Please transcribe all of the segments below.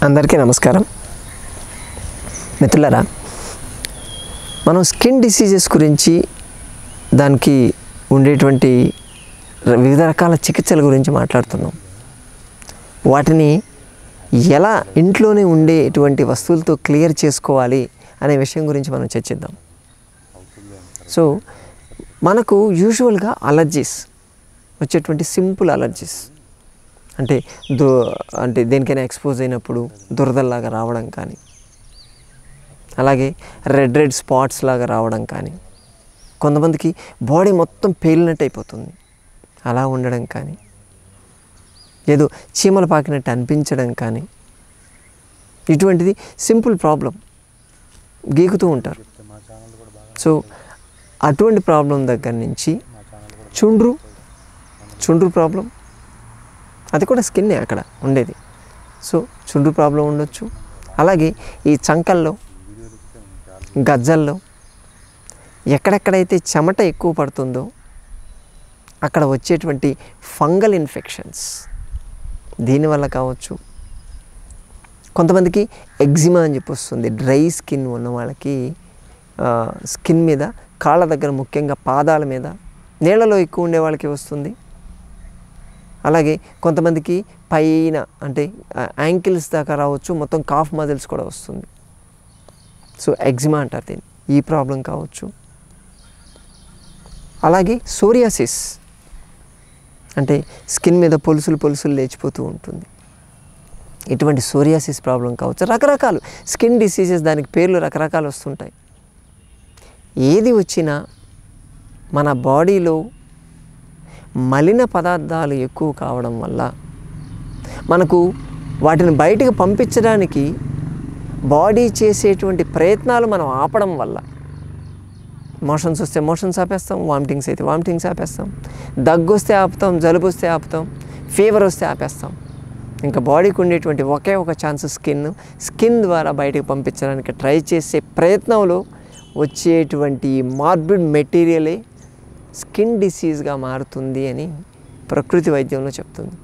అందరికీ నమస్కారం మిత్రులారా మనం స్కిన్ డిసీజెస్ గురించి దానికి ఉండేటువంటి ర- వివిధ రకాల చికిత్సల గురించి మాట్లాడుతున్నాం వాటిని ఎలా ఇంట్లోనే ఉండేటువంటి వస్తువులతో క్లియర్ చేసుకోవాలి అనే విషయం గురించి మనం చర్చిద్దాం సో మనకు యూజువల్గా అలర్జీస్ వచ్చేటువంటి సింపుల్ అలర్జీస్ అంటే దు అంటే దేనికైనా ఎక్స్పోజ్ అయినప్పుడు దురదల్లాగా రావడం కానీ అలాగే రెడ్ రెడ్ స్పాట్స్ లాగా రావడం కానీ కొంతమందికి బాడీ మొత్తం పేలినట్టు అయిపోతుంది అలా ఉండడం కానీ ఏదో చీమలు పాకినట్టు అనిపించడం కానీ ఇటువంటిది సింపుల్ ప్రాబ్లం గీకుతూ ఉంటారు సో అటువంటి ప్రాబ్లం దగ్గర నుంచి చుండ్రు చుండ్రు ప్రాబ్లం అది కూడా స్కిన్నే అక్కడ ఉండేది సో చుండ్రు ప్రాబ్లం ఉండొచ్చు అలాగే ఈ చంకల్లో గజ్జల్లో ఎక్కడెక్కడైతే చెమట ఎక్కువ పడుతుందో అక్కడ వచ్చేటువంటి ఫంగల్ ఇన్ఫెక్షన్స్ దీనివల్ల కావచ్చు కొంతమందికి ఎగ్జిమా అని చెప్పి వస్తుంది డ్రై స్కిన్ ఉన్న వాళ్ళకి ఆ, స్కిన్ మీద కాళ్ళ దగ్గర ముఖ్యంగా పాదాల మీద నీళ్ళలో ఎక్కువ ఉండే వాళ్ళకి వస్తుంది అలాగే కొంతమందికి పైన అంటే యాంకిల్స్ దాకా రావచ్చు మొత్తం కాఫ్ మజిల్స్ కూడా వస్తుంది సో ఎగ్జిమా అంటారు దీన్ని ఈ ప్రాబ్లం కావచ్చు అలాగే సోరియాసిస్ అంటే స్కిన్ మీద పొలుసులు పొలుసులు లేచిపోతూ ఉంటుంది ఇటువంటి సోరియాసిస్ ప్రాబ్లం కావచ్చు రకరకాలు స్కిన్ డిసీజెస్ దానికి పేర్లు రకరకాలు వస్తుంటాయి ఏది వచ్చినా మన బాడీలో మలిన పదార్థాలు ఎక్కువ కావడం వల్ల మనకు వాటిని బయటకు పంపించడానికి బాడీ చేసేటువంటి ప్రయత్నాలు మనం ఆపడం వల్ల మోషన్స్ వస్తే మోషన్స్ ఆపేస్తాం వామిటింగ్స్ అయితే వామిటింగ్స్ ఆపేస్తాం దగ్గు వస్తే ఆపుతాం జలుబు వస్తే ఆపుతాం ఫీవర్ వస్తే ఆపేస్తాం ఇంకా బాడీకి ఉండేటువంటి ఒకే ఒక ఛాన్స్ స్కిన్ స్కిన్ ద్వారా బయటకు పంపించడానికి ట్రై చేసే ప్రయత్నంలో వచ్చేటువంటి మార్బిడ్ మెటీరియలే స్కిన్ డిసీజ్గా మారుతుంది అని ప్రకృతి వైద్యంలో చెప్తుంది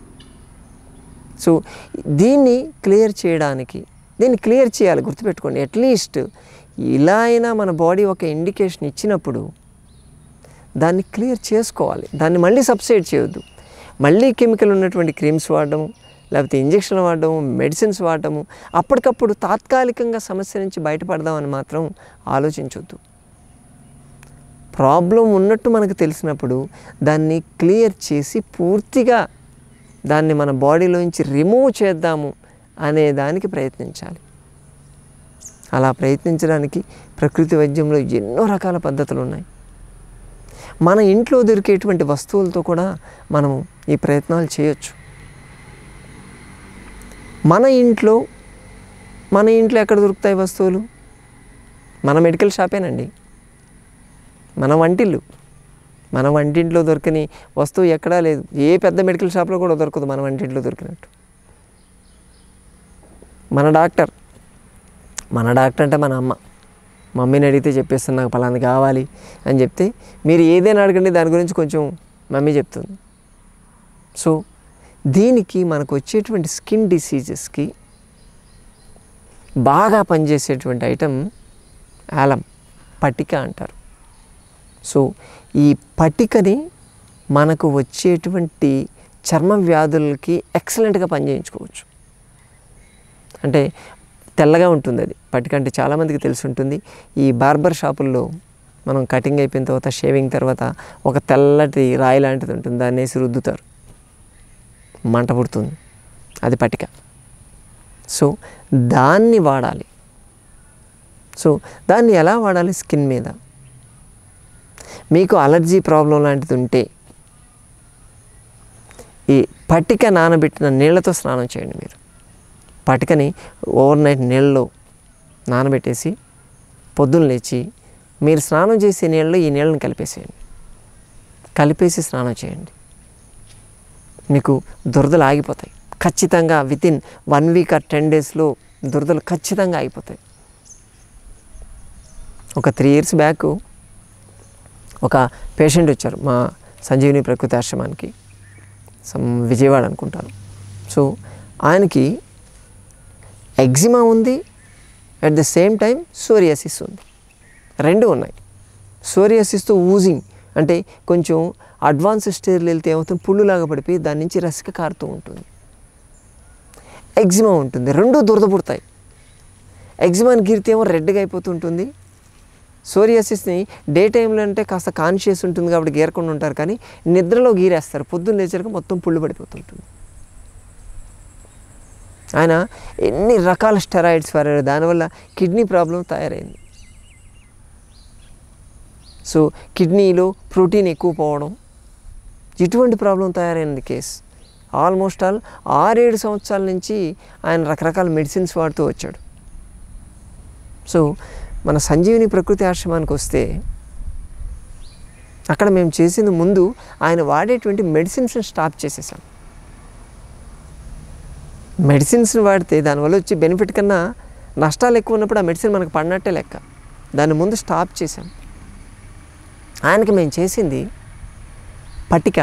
సో దీన్ని క్లియర్ చేయడానికి దీన్ని క్లియర్ చేయాలి గుర్తుపెట్టుకోండి అట్లీస్ట్ ఇలా అయినా మన బాడీ ఒక ఇండికేషన్ ఇచ్చినప్పుడు దాన్ని క్లియర్ చేసుకోవాలి దాన్ని మళ్ళీ సబ్సైడ్ చేయొద్దు మళ్ళీ కెమికల్ ఉన్నటువంటి క్రీమ్స్ వాడడము లేకపోతే ఇంజక్షన్లు వాడడము మెడిసిన్స్ వాడడము అప్పటికప్పుడు తాత్కాలికంగా సమస్య నుంచి బయటపడదామని మాత్రం ఆలోచించొద్దు ప్రాబ్లం ఉన్నట్టు మనకు తెలిసినప్పుడు దాన్ని క్లియర్ చేసి పూర్తిగా దాన్ని మన బాడీలోంచి రిమూవ్ చేద్దాము అనే దానికి ప్రయత్నించాలి అలా ప్రయత్నించడానికి ప్రకృతి వైద్యంలో ఎన్నో రకాల పద్ధతులు ఉన్నాయి మన ఇంట్లో దొరికేటువంటి వస్తువులతో కూడా మనము ఈ ప్రయత్నాలు చేయొచ్చు మన ఇంట్లో మన ఇంట్లో ఎక్కడ దొరుకుతాయి వస్తువులు మన మెడికల్ షాపేనండి మన వంటిల్లు మన వంటింట్లో దొరకని వస్తువు ఎక్కడా లేదు ఏ పెద్ద మెడికల్ షాప్లో కూడా దొరకదు మన వంటింట్లో దొరికినట్టు మన డాక్టర్ మన డాక్టర్ అంటే మన అమ్మ మమ్మీని అడిగితే చెప్పేస్తాను నాకు పలానా కావాలి అని చెప్తే మీరు ఏదైనా అడగండి దాని గురించి కొంచెం మమ్మీ చెప్తుంది సో దీనికి మనకు వచ్చేటువంటి స్కిన్ డిసీజెస్కి బాగా పనిచేసేటువంటి ఐటెం ఆలం పటిక అంటారు సో ఈ పటికని మనకు వచ్చేటువంటి చర్మ వ్యాధులకి ఎక్సలెంట్గా పనిచేయించుకోవచ్చు అంటే తెల్లగా ఉంటుంది అది పటిక అంటే చాలామందికి తెలిసి ఉంటుంది ఈ బార్బర్ షాపుల్లో మనం కటింగ్ అయిపోయిన తర్వాత షేవింగ్ తర్వాత ఒక తెల్లటి రాయి లాంటిది ఉంటుంది దాన్ని వేసి రుద్దుతారు మంట పుడుతుంది అది పటిక సో దాన్ని వాడాలి సో దాన్ని ఎలా వాడాలి స్కిన్ మీద మీకు అలర్జీ ప్రాబ్లం లాంటిది ఉంటే ఈ పటిక నానబెట్టిన నీళ్ళతో స్నానం చేయండి మీరు పటికని ఓవర్ నైట్ నీళ్ళలో నానబెట్టేసి పొద్దున్న లేచి మీరు స్నానం చేసే నీళ్ళలో ఈ నీళ్ళని కలిపేసేయండి కలిపేసి స్నానం చేయండి మీకు దురదలు ఆగిపోతాయి ఖచ్చితంగా within one week or ten డేస్లో దురదలు ఖచ్చితంగా ఆగిపోతాయి ఒక త్రీ ఇయర్స్ బ్యాక్ ఒక పేషెంట్ వచ్చారు మా సంజీవిని ప్రకృతి ఆశ్రమానికి సమ్ విజయవాడ అనుకుంటాను సో ఆయనకి ఎగ్జిమా ఉంది at the same time psoriasis ఉంది రెండు ఉన్నాయి సోరియాసిస్తో ఊజింగ్ అంటే కొంచెం అడ్వాన్స్ స్టేజ్లో వెళ్తే ఏమవుతుంది పుళ్ళులాగా పడిపోయి దాని నుంచి రసిక కారుతూ ఉంటుంది ఎగ్జిమా ఉంటుంది రెండు దురద పుడతాయి ఎగ్జిమాని గీరితే ఏమో రెడ్గా అయిపోతుంటుంది సోరియాసిస్ని డే టైంలో అంటే కాస్త కాన్షియస్ ఉంటుంది కాబట్టి గీరకుండా ఉంటారు కానీ నిద్రలో గీరేస్తారు పొద్దున్న లేచాక మొత్తం పుళ్ళు పడిపోతుంటుంది ఆయన ఎన్ని రకాల స్టెరాయిడ్స్ వాడారు దానివల్ల కిడ్నీ ప్రాబ్లం తయారైంది సో కిడ్నీలో ప్రోటీన్ ఎక్కువ పోవడం ఇటువంటి ప్రాబ్లం తయారైంది కేస్ ఆల్మోస్ట్ ఆల్ ఆరేడు సంవత్సరాల నుంచి ఆయన రకరకాల మెడిసిన్స్ వాడుతూ వచ్చాడు సో మన సంజీవిని ప్రకృతి ఆశ్రమానికి వస్తే అక్కడ మేము చేసింది ముందు ఆయన వాడేటువంటి మెడిసిన్స్ని స్టాప్ చేసేసాం మెడిసిన్స్ని వాడితే దానివల్ల వచ్చే బెనిఫిట్ కన్నా నష్టాలు ఎక్కువ ఉన్నప్పుడు ఆ మెడిసిన్ మనకు పడినట్టే లెక్క దాని ముందు స్టాప్ చేసాం ఆయనకి మేము చేసింది పట్టిక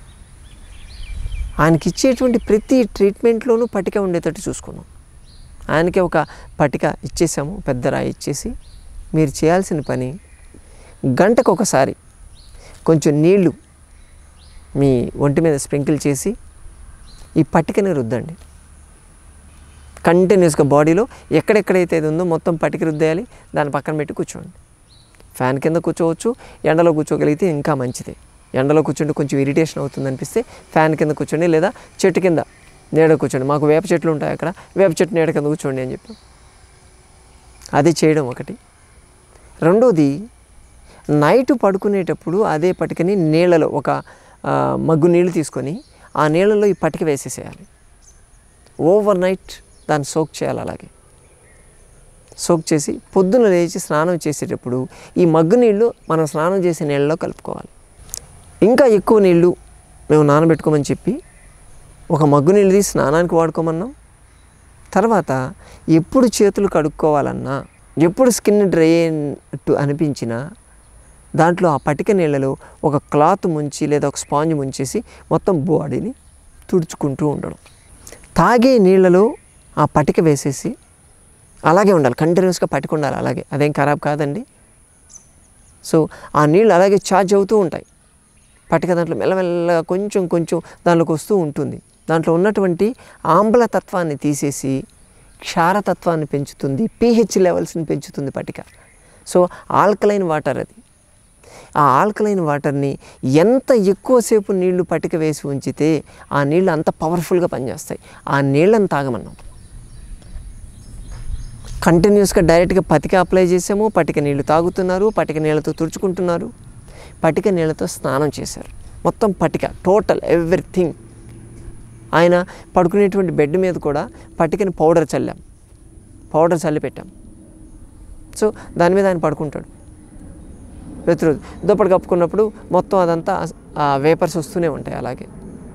ఆయనకి ఇచ్చేటువంటి ప్రతి ట్రీట్మెంట్లోనూ పట్టిక ఉండేటట్టు చూసుకున్నాం ఆయనకి ఒక పట్టిక ఇచ్చేసాము పెద్ద రాయి ఇచ్చేసి మీరు చేయాల్సిన పని గంటకు ఒకసారి కొంచెం నీళ్లు మీ ఒంటి మీద స్ప్రింకిల్ చేసి ఈ పట్టికని రుద్దండి కంటిన్యూస్గా బాడీలో ఎక్కడెక్కడైతే ఇది ఉందో మొత్తం పట్టిక రుద్దేయాలి దాని పక్కన పెట్టి కూర్చోండి ఫ్యాన్ కింద కూర్చోవచ్చు ఎండలో కూర్చోగలిగితే ఇంకా మంచిది ఎండలో కూర్చుంటే కొంచెం ఇరిటేషన్ అవుతుంది అనిపిస్తే ఫ్యాన్ కింద కూర్చోండి లేదా చెట్టు కింద నీడ కూర్చోండి మాకు వేప చెట్లు ఉంటాయి అక్కడ వేప చెట్టు నీడ కింద కూర్చోండి అని చెప్పి అది చేయడం ఒకటి రెండోది నైట్ పడుకునేటప్పుడు అదే పటికని నీళ్ళలో ఒక ఆ, మగ్గు నీళ్ళు తీసుకొని ఆ నీళ్ళలో ఈ పటిక వేసేసేయాలి ఓవర్ నైట్ దాన్ని సోక్ చేయాలి అలాగే సోక్ చేసి పొద్దున లేచి స్నానం చేసేటప్పుడు ఈ మగ్గు నీళ్ళు మనం స్నానం చేసే నీళ్ళలో కలుపుకోవాలి ఇంకా ఎక్కువ నీళ్ళు మేము నానబెట్టుకోమని చెప్పి ఒక మగ్గు నీళ్ళు తీసి స్నానానికి వాడుకోమన్నాం తర్వాత ఎప్పుడు చేతులు కడుక్కోవాలన్నా ఎప్పుడు స్కిన్ డ్రై అయినట్టు అనిపించినా దాంట్లో ఆ పటిక నీళ్ళలో ఒక క్లాత్ ముంచి లేదా ఒక స్పాంజ్ ముంచేసి మొత్తం బాడీని తుడుచుకుంటూ ఉండడం తాగే నీళ్ళలో ఆ పటిక వేసేసి అలాగే ఉండాలి కంటిన్యూస్గా పటిక ఉండాలి అలాగే అదేం ఖరాబ్ కాదండి సో ఆ నీళ్ళు అలాగే ఛార్జ్ అవుతూ ఉంటాయి పటిక దాంట్లో మెల్లమెల్లగా కొంచెం కొంచెం దాంట్లోకి వస్తూ ఉంటుంది దాంట్లో ఉన్నటువంటి ఆమ్లతత్వాన్ని తీసేసి క్షారతత్వాన్ని పెంచుతుంది పీహెచ్ లెవెల్స్ని పెంచుతుంది పటిక సో ఆల్కలైన్ వాటర్ అది ఆ ఆల్కలైన్ వాటర్ని ఎంత ఎక్కువసేపు నీళ్లు పటిక వేసి ఉంచితే ఆ నీళ్ళు అంత పవర్ఫుల్గా పనిచేస్తాయి ఆ నీళ్ళని తాగమన్నాం కంటిన్యూస్గా డైరెక్ట్గా పటిక అప్లై చేసాము పటిక నీళ్లు తాగుతున్నారు పటిక నీళ్ళతో తుడుచుకుంటున్నారు పటిక నీళ్ళతో స్నానం చేశారు మొత్తం పటిక టోటల్ ఎవ్రీథింగ్ ఆయన పడుకునేటువంటి బెడ్ మీద కూడా పటికని పౌడర్ చల్లాం పౌడర్ చల్లి పెట్టాం సో దాని మీద ఆయన పడుకుంటాడు ప్రతిరోజు దుప్పటి కప్పుకున్నప్పుడు మొత్తం అదంతా ఆ వేపర్స్ వస్తూనే ఉంటాయి అలాగే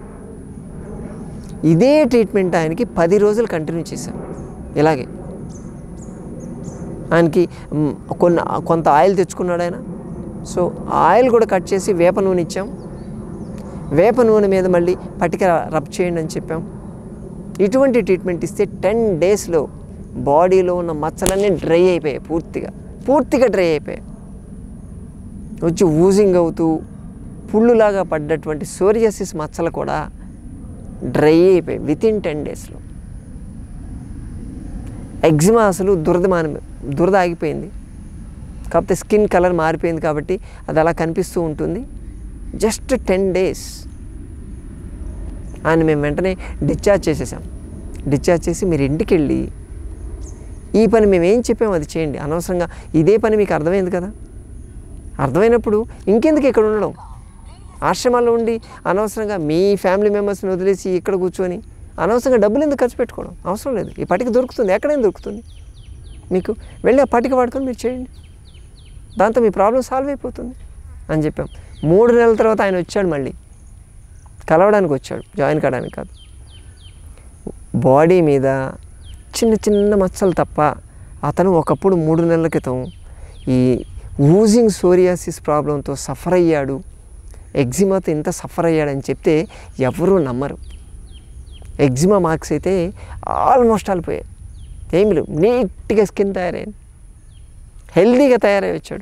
ఇదే ట్రీట్మెంట్ ఆయనకి పది రోజులు కంటిన్యూ చేశాం ఇలాగే ఆయనకి మ్, కొన్ని కొంత ఆయిల్ తెచ్చుకున్నాడు ఆయన సో ఆయిల్ కూడా కట్ చేసి వేప నూనె ఇచ్చాం వేప నూనె మీద మళ్ళీ పటిక రబ్ చేయండి అని చెప్పాం ఇటువంటి ట్రీట్మెంట్ ఇస్తే టెన్ డేస్లో బాడీలో ఉన్న మచ్చలన్నీ డ్రై అయిపోయాయి పూర్తిగా పూర్తిగా డ్రై అయిపోయాయి వచ్చి ఊజింగ్ అవుతూ పుళ్ళులాగా పడ్డటువంటి సోరియాసిస్ మచ్చలు కూడా డ్రై అయిపోయాయి విత్ ఇన్ టెన్ డేస్లో ఎగ్జిమా అసలు దురద మాని దురద ఆగిపోయింది కాకపోతే స్కిన్ కలర్ మారిపోయింది కాబట్టి అది అలా కనిపిస్తూ ఉంటుంది జస్ట్ టెన్ డేస్ ఆయన మేము వెంటనే డిశ్చార్జ్ చేసేసాం డిశ్చార్జ్ చేసి మీరు ఇంటికి వెళ్ళి ఈ పని మేము ఏం చెప్పాము అది చేయండి అనవసరంగా ఇదే పని మీకు అర్థమైంది కదా అర్థమైనప్పుడు ఇంకెందుకు ఇక్కడ ఉండడం ఆశ్రమాల్లో ఉండి అనవసరంగా మీ ఫ్యామిలీ మెంబర్స్ని వదిలేసి ఇక్కడ కూర్చొని అనవసరంగా డబ్బులు ఎందుకు ఖర్చు పెట్టుకోవడం అవసరం లేదు ఈ పటిక దొరుకుతుంది ఎక్కడైనా దొరుకుతుంది మీకు వెళ్ళి ఆ పటిక వాడుకొని మీరు చేయండి దాంతో మీ ప్రాబ్లం సాల్వ్ అయిపోతుంది అని చెప్పాం మూడు నెలల తర్వాత ఆయన వచ్చాడు మళ్ళీ కలవడానికి వచ్చాడు జాయిన్ కావడానికి కాదు బాడీ మీద చిన్న చిన్న మచ్చలు తప్ప అతను ఒకప్పుడు మూడు నెలల క్రితం ఈ ఊజింగ్ సోరియాసిస్ ప్రాబ్లంతో సఫర్ అయ్యాడు ఎగ్జిమాతో ఇంత సఫర్ అయ్యాడని చెప్తే ఎవరూ నమ్మరు ఎగ్జిమా మార్క్స్ అయితే ఆల్మోస్ట్ ఆలిపోయాయి ఏమి లేవు నీట్గా స్కిన్ తయారైంది హెల్తీగా తయారై వచ్చాడు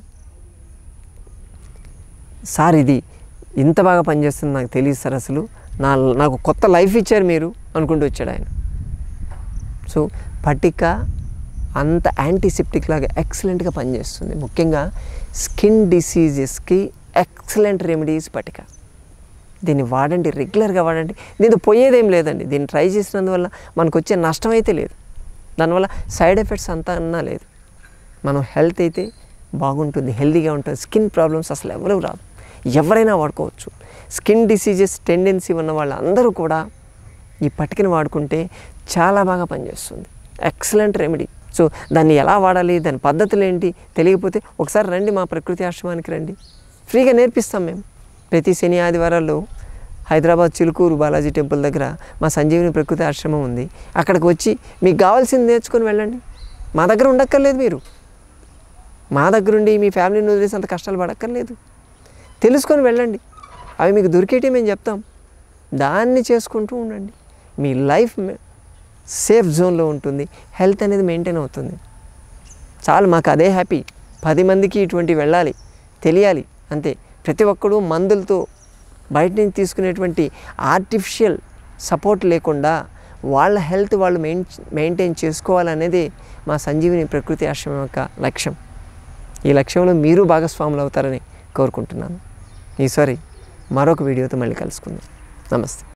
సార్ ఇది ఇంత బాగా పనిచేస్తుంది నాకు తెలియదు సార్ అసలు నా నాకు కొత్త లైఫ్ ఇచ్చారు మీరు అనుకుంటూ వచ్చాడు ఆయన సో పటిక అంత యాంటీసెప్టిక్ లాగా ఎక్సలెంట్గా పనిచేస్తుంది ముఖ్యంగా స్కిన్ డిసీజెస్కి ఎక్సలెంట్ రెమెడీస్ పటిక దీన్ని వాడండి రెగ్యులర్గా వాడండి దీంతో పోయేదేం లేదండి దీన్ని ట్రై చేసినందువల్ల మనకు వచ్చే నష్టం అయితే లేదు దానివల్ల సైడ్ ఎఫెక్ట్స్ అంతా అన్నా లేదు మనం హెల్త్ అయితే బాగుంటుంది హెల్తీగా ఉంటుంది స్కిన్ ప్రాబ్లమ్స్ అసలు ఎవరు రాదు ఎవరైనా వాడుకోవచ్చు స్కిన్ డిసీజెస్ టెండెన్సీ ఉన్న వాళ్ళందరూ కూడా ఈ పటికను వాడుకుంటే చాలా బాగా పనిచేస్తుంది ఎక్సలెంట్ రెమెడీ సో దాన్ని ఎలా వాడాలి దాని పద్ధతులు ఏంటి తెలియకపోతే ఒకసారి రండి మా ప్రకృతి ఆశ్రమానికి రండి ఫ్రీగా నేర్పిస్తాం మేము ప్రతి శని ఆదివారాల్లో హైదరాబాద్ చిలుకూరు బాలాజీ టెంపుల్ దగ్గర మా సంజీవిని ప్రకృతి ఆశ్రమం ఉంది అక్కడికి వచ్చి మీకు కావాల్సింది నేర్చుకొని వెళ్ళండి మా దగ్గర ఉండక్కర్లేదు మీరు మా దగ్గరుండి మీ ఫ్యామిలీని వదిలేసి అంత కష్టాలు పడక్కర్లేదు తెలుసుకొని వెళ్ళండి అవి మీకు దొరికేటి మేము చెప్తాం దాన్ని చేసుకుంటూ ఉండండి మీ లైఫ్ సేఫ్ జోన్లో ఉంటుంది హెల్త్ అనేది మెయింటైన్ అవుతుంది చాలు మాకు అదే హ్యాపీ పది మందికి ఇటువంటి వెళ్ళాలి తెలియాలి అంతే ప్రతి ఒక్కడు మందులతో బయట నుంచి తీసుకునేటువంటి ఆర్టిఫిషియల్ సపోర్ట్ లేకుండా వాళ్ళ హెల్త్ వాళ్ళు మెయిన్ మెయింటైన్ చేసుకోవాలనేది మా సంజీవిని ప్రకృతి ఆశ్రమం యొక్క లక్ష్యం ఈ లక్ష్యంలో మీరు భాగస్వాములు అవుతారని కోరుకుంటున్నాను ఈసారి మరొక వీడియోతో మళ్ళీ కలుసుకుందాం నమస్తే